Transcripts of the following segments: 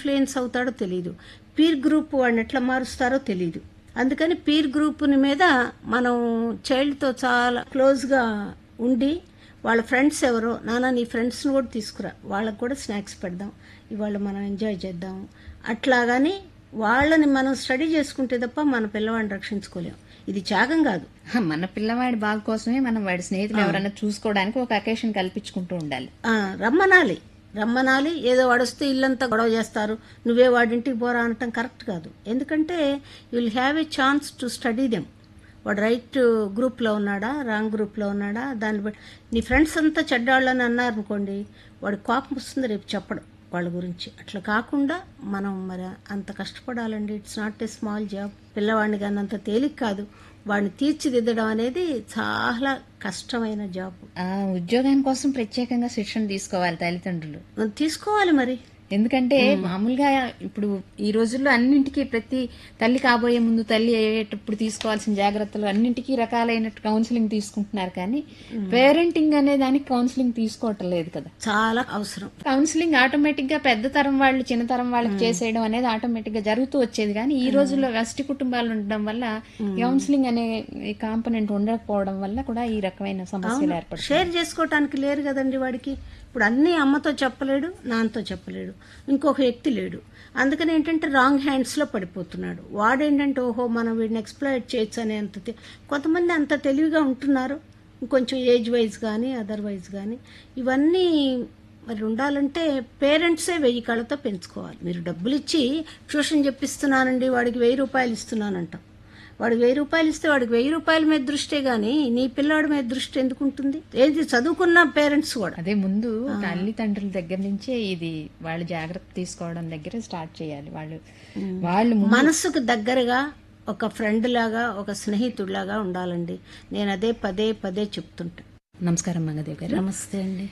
Influence అవుతాడో తెలియదు peer group వాడిని ఎట్లా మారుస్తారో తెలియదు అందుకని పీర్ గ్రూప్ని మీద మనం చైల్డ్తో చాలా క్లోజ్గా ఉండి వాళ్ళ ఫ్రెండ్స్ ఎవరో నాన్న నీ ఫ్రెండ్స్ని కూడా తీసుకురా వాళ్ళకు కూడా స్నాక్స్ పెడదాం ఇవాళ మనం ఎంజాయ్ చేద్దాం అట్లాగని వాళ్ళని మనం స్టడీ చేసుకుంటే తప్ప మన పిల్లవాడిని రక్షించుకోలేం ఇది త్యాగం కాదు హ, మన పిల్లవాడి బాగు కోసమే మనం వాడి స్నేహితులు ఎవరైనా చూసుకోవడానికి ఒక అకేషన్ కల్పించుకుంటూ ఉండాలి ఆ, రమ్మనాలి రమ్మనాలి ఏదో వాడొస్తే ఇల్లంతా గొడవ చేస్తారు నువ్వే వాడింటికి పోరా అనటం కరెక్ట్ కాదు ఎందుకంటే you will have a chance to study them వాడు రైట్ గ్రూప్లో ఉన్నాడా రాంగ్ గ్రూప్లో ఉన్నాడా దాన్ని బట్టి నీ ఫ్రెండ్స్ అంతా చెడ్డాళ్ళని అన్నారనుకోండి వాడి కోపం వస్తుంది రేపు చెప్పడం వాళ్ళ గురించి అట్లా కాకుండా మనం మరి అంత కష్టపడాలండి it's not a small job పిల్లవాడిని కానీ అంత తేలిక కాదు వాడిని తీర్చిదిద్దడం అనేది చాలా కష్టమైన జాబ్ ఆ ఉద్యోగం కోసం ప్రత్యేకంగా శిక్షణ తీసుకోవాలి తల్లిదండ్రులు తీసుకోవాలి మరి ఎందుకంటే మామూలుగా ఇప్పుడు ఈ రోజుల్లో అన్నింటికి ప్రతి తల్లి కాబోయే ముందు తల్లి అయ్యేటప్పుడు తీసుకోవాల్సిన జాగ్రత్తలు అన్నింటికి రకాలైన కౌన్సిలింగ్ తీసుకుంటున్నారు కానీ పేరెంటింగ్ అనే దానికి కౌన్సిలింగ్ తీసుకోవటం లేదు కదా చాలా అవసరం కౌన్సిలింగ్ ఆటోమేటిక్ గా పెద్ద తరం వాళ్ళు చిన్న తరం వాళ్ళకి చేసేయడం అనేది ఆటోమేటిక్ గా జరుగుతూ వచ్చేది కానీ ఈ రోజుల్లో వెస్ట్ కుటుంబాలు ఉండడం వల్ల కౌన్సిలింగ్ అనే కాంపనెంట్ ఉండకపోవడం వల్ల కూడా ఈ రకమైన సమస్యలు ఏర్పడుతాయి షేర్ చేసుకోవటానికి లేరు కదండి వాడికి ఇప్పుడు అన్నీ అమ్మతో చెప్పలేడు నాన్నతో చెప్పలేడు ఇంకొక వ్యక్తి లేడు అందుకని ఏంటంటే రాంగ్ హ్యాండ్స్లో పడిపోతున్నాడు వాడేంటంటే ఓహో మనం వీడిని ఎక్స్ప్లోయిట్ చేయొచ్చు అనే అంత తె- కొంతమంది అంత తెలివిగా ఉంటున్నారు ఇంకొంచెం ఏజ్ వైజ్ కానీ అదర్వైజ్ కానీ ఇవన్నీ మరి ఉండాలంటే పేరెంట్సే వెయ్యి కళ్ళతో పెంచుకోవాలి మీరు డబ్బులు ఇచ్చి ట్యూషన్ చెప్పిస్తున్నానండి వాడికి వెయ్యి రూపాయలు ఇస్తున్నానంటాం వాడికి వెయ్యి రూపాయలు ఇస్తే వాడికి వెయ్యి రూపాయల మీద దృష్టే గానీ నీ పిల్లాడి మీద దృష్టి ఎందుకు ఉంటుంది ఏది చదువుకున్న పేరెంట్స్ కూడా అదే ముందు తల్లిదండ్రుల దగ్గర నుంచే ఇది వాళ్ళు జాగ్రత్త తీసుకోవడం దగ్గర స్టార్ట్ చేయాలి వాళ్ళు వాళ్ళు ముందు మనసుకు దగ్గరగా ఒక ఫ్రెండ్ లాగా ఒక స్నేహితుడిలాగా ఉండాలండి నేను అదే పదే పదే చెప్తుంటా నమస్కారం మంగదేవ్ గారు నమస్తే అండి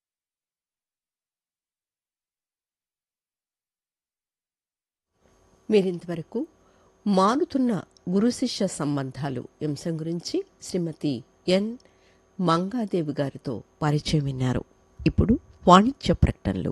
మీరింతవరకు మారుతున్న గురు శిష్య సంబంధాలు అంశం గురించి శ్రీమతి ఎన్ మంగాదేవి గారితో పరిచయం విన్నారు ఇప్పుడు వాణిజ్య ప్రకటనలు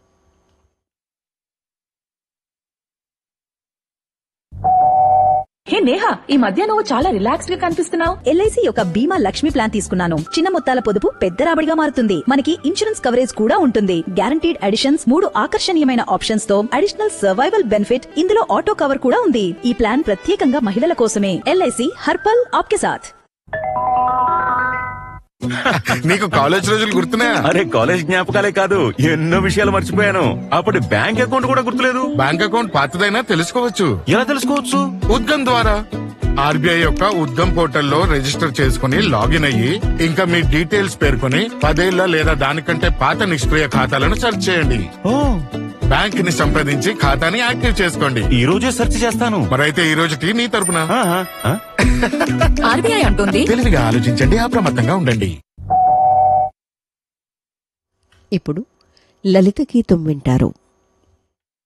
హే నేహా ఈ మధ్య నువ్వు చాలా రిలాక్స్ గా కనిపిస్తున్నావు ఎల్ఐసి యొక్క బీమా లక్ష్మి ప్లాన్ తీసుకున్నాను చిన్న మొత్తాల పొదుపు పెద్ద రాబడిగా మారుతుంది మనకి ఇన్సూరెన్స్ కవరేజ్ కూడా ఉంటుంది గ్యారంటీడ్ అడిషన్స్ మూడు ఆకర్షణీయమైన ఆప్షన్స్ తో అడిషనల్ సర్వైవల్ బెనిఫిట్ ఇందులో ఆటో కవర్ కూడా ఉంది ఈ ప్లాన్ ప్రత్యేకంగా మహిళల కోసమే ఎల్ఐసి హర్పల్ ఆప్కే సాథ్ నీకు కాలేజ్ రోజులు గుర్తున్నాయా అరే కాలేజ్ జ్ఞాపకాలే కాదు ఎన్నో విషయాలు మర్చిపోయాను అప్పటి బ్యాంక్ అకౌంట్ కూడా గుర్తులేదు బ్యాంక్ అకౌంట్ పాతదైనా తెలుసుకోవచ్చు ఎలా తెలుసుకోవచ్చు ఉద్గమ్ ద్వారా ఆర్బీఐ యొక్క ఉద్గమ్ పోర్టల్లో రిజిస్టర్ చేసుకుని లాగిన్ అయ్యి ఇంకా మీ డీటెయిల్స్ పేర్కొని పదేళ్ల లేదా దానికంటే పాత నిష్క్రియ ఖాతాలను సెర్చ్ చేయండి ఓ బ్యాంక్ ని సంప్రదించి ఖాతాని యాక్టివ్ చేసుకోండి ఈ రోజే సెర్చ్ చేస్తాను మరైతే ఈ రోజుకి నీ తరపున ఆహా, ఆ? ఆర్బీఐ అంటుంది తెలివిగా ఆలోచించండి అప్రమత్తంగా ఉండండి ఇప్పుడు లలిత గీతం వింటారు